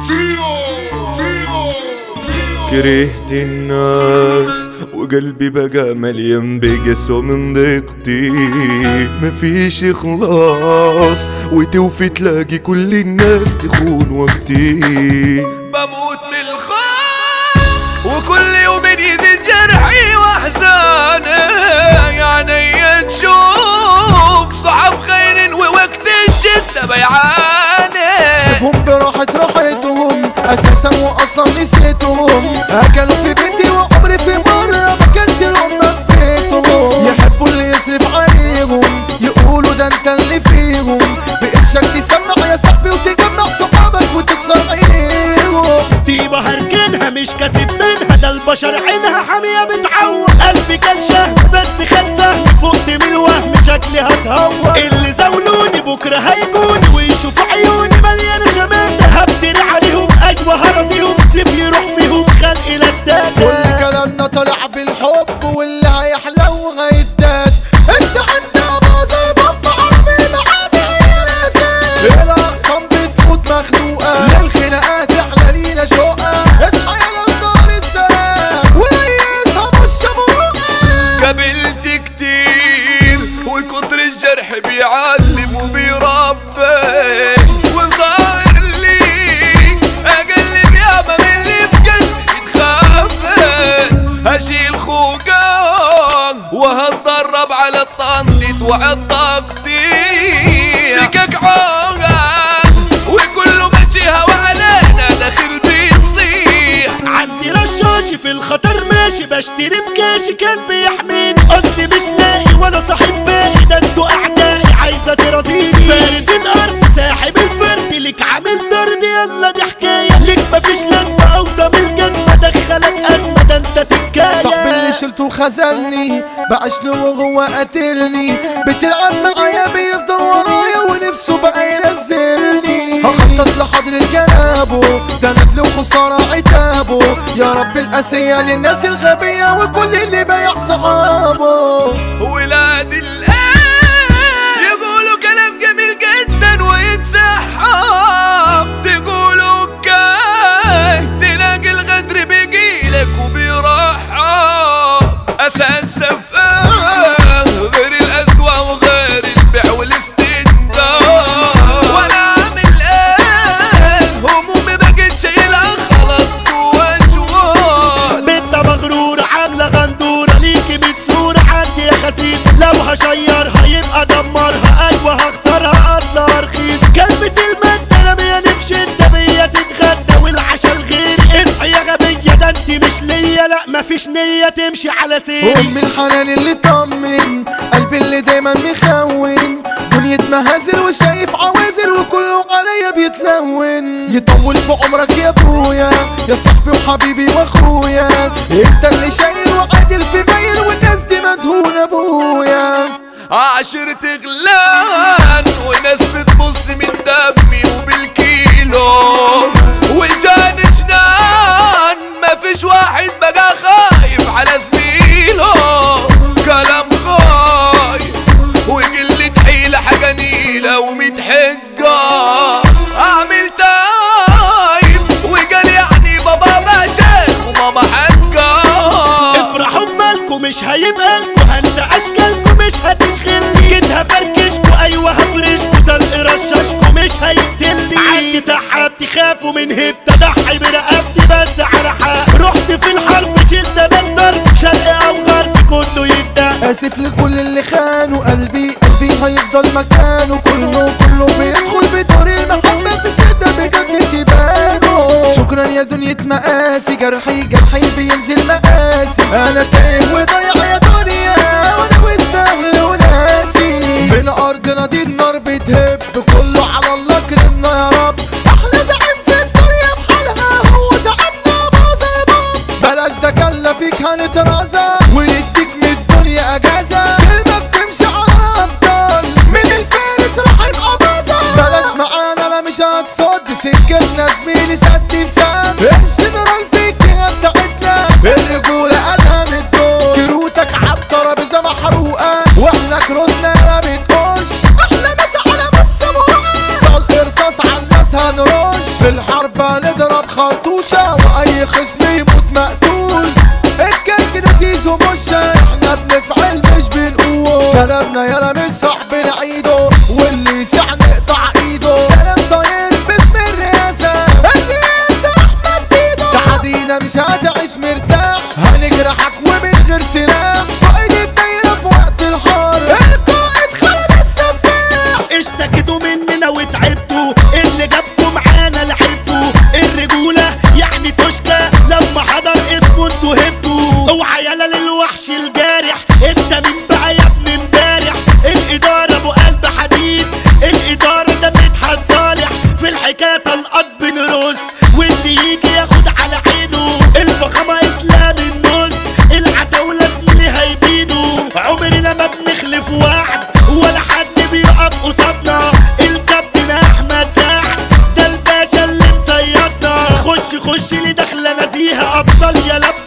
كرهت الناس وقلبي بقى مليان بقسوة من ضيقتي مفيش إخلاص وتوفي تلاقي كل الناس تخون وقتي بموت من الخوف وكل يوم يزيد جرحي واحزاني يعني تشوف صعب خير ووقت الشدة بيعاني سيبهم براحة راحتهم اساسا واصلا نسيتهم اكلوا في بيتي وعمري في مرة ما كلت لهم بيتهم يحبوا اللي يصرف عليهم يقولوا ده انت اللي فيهم بقرشك تسمع يا صاحبي وتجمع صحابك وتكسر عينيهم طيبة هركنها مش كاسب منها ده البشر عينها حامية بتعور قلبي كان شهم بس خد سهم فقت من الوهم شكلي هتهور اللي زولوني بكرة هيجوني ويشوفوا عيوني مليانة شماتة هبتري عليهم أيوة هرزيهم سيف يروح فيهم خلق كل للدادة كلامنا طالع بالحب واللي هيحلى وهيداس السعادة باظة بابا عامل معادي يا ناس الأقسام بتموت مخنوقة للخناقات احنا لينا شقة اصحى يا النار السلام ويسها مش مروقة قابلت كتير وكتر الجرح بيعلم وبيربي وظاهر لي اقلب ياما من اللي في قلبي يتخفى هشيل خوجان وهتدرب على الطندت وعد طاقتي سكك عوغان وكله ماشيها وعلينا داخل بيصيح عندي رشاشي في الخطر ماشي بشتري بكاشي كلبي يحميني قصدي مش لاقي ولا صاحب باقي ده انتوا اعدائي عايزه ترازيني فارس الارض ساحب الفرد ليك عامل طرد يلا دي حكايه ليك مفيش لازمه او طب الجزمه دخلك ازمه ده انت تتكايه صاحبي اللي شلته خذلني بعش له وهو قتلني بتلعب معايا بيفضل ورايا ونفسه بقى ينزلني هخطط لحضرة جنابه ده ندل وخسارة عتابه يا رب القاسية للناس الغبية وكل اللي بايع صحابه ولاد الآن يقولوا كلام جميل جدا ويتسحب تقولوا كاي تلاقي الغدر بيجيلك وبيرحب أسد سفاه غير الأسوأ وغير البيع والاستنزاف وأنا عامل ايه همومي بقيت شايلها خلاص جوا شوال بنت مغرورة عاملة غندورة ليكي بتصورة عندي يا خسيس لو هشيرها يبقى دمرها ايوه هخسرها اطلع رخيص كلمة المادة رمية نفش الدبية تتغدى والعشا الغير اصحي يا غبية ده انت مش ليا لا مفيش نية تمشي على سيري أم الحنان اللي طمن قلبي اللي دايما مخون دنيا مهازل وشايف عوازل وكله عليا بيتلون يطول في عمرك يا ابويا يا صاحبي وحبيبي واخويا انت اللي شايل وعادل في ميل والناس دي مدهون ابويا عشرة غلان وناس بتبص من دمي وبالكيلو وجاني جنان مفيش واحد بقى خايف على زميله كلام خايف وقلة حيلة حاجة نيلة ومتحجة أعمل تايم وقال يعني بابا باشا وماما حجة افرحوا بمالكم مش هيبقى لكم هنسى اشكالكم مش هتشغلني كده هفركشكم ايوه هفرشكم طلق رشاشكم مش هيقتلني عندي سحاب تخافوا من هبت اضحي برقبتي بس على حق رحت في الحرب شلت بندر شرق او غرب كله يدق اسف لكل اللي خانوا قلبي قلبي هيفضل مكانه كله كله بيدخل بدور المحبة في الشدة بجد تبانه شكرا يا دنيا مقاسي جرحي جرحي بينزل مقاسي انا تايه وضايع يا دنيا وانا واستاهل وناسي من ارضنا دي النار بتهب كله على الله كرمنا يا رب احلى زعيم في الدنيا بحالها هو زعيمنا بازا بلاش ده كلا فيك هنترازى ونديك من الدنيا اجازه كلمه بتمشي على ابطال من الفارس راح يبقى بازا بلاش معانا لا مش هتصد سكتنا زميلي سد بسد الجنرال فيك بتاعتنا الرجوله ادهم الدور كروتك عالترابيزه محروقه واحنا كروتنا لا بتقش احنا مسا على بس طلق رصاص على الناس هنرش في الحرب هنضرب الحكاية طلقات بنرص واللي يجي ياخد على عينه الفخامة اسلام النص العتاولة زميلي هيبينه عمرنا ما بنخلف وعد ولا حد بيقف قصادنا الكابتن احمد سعد ده الباشا اللي مصيدنا خش خش لي داخله نزيهه ابطال يا لب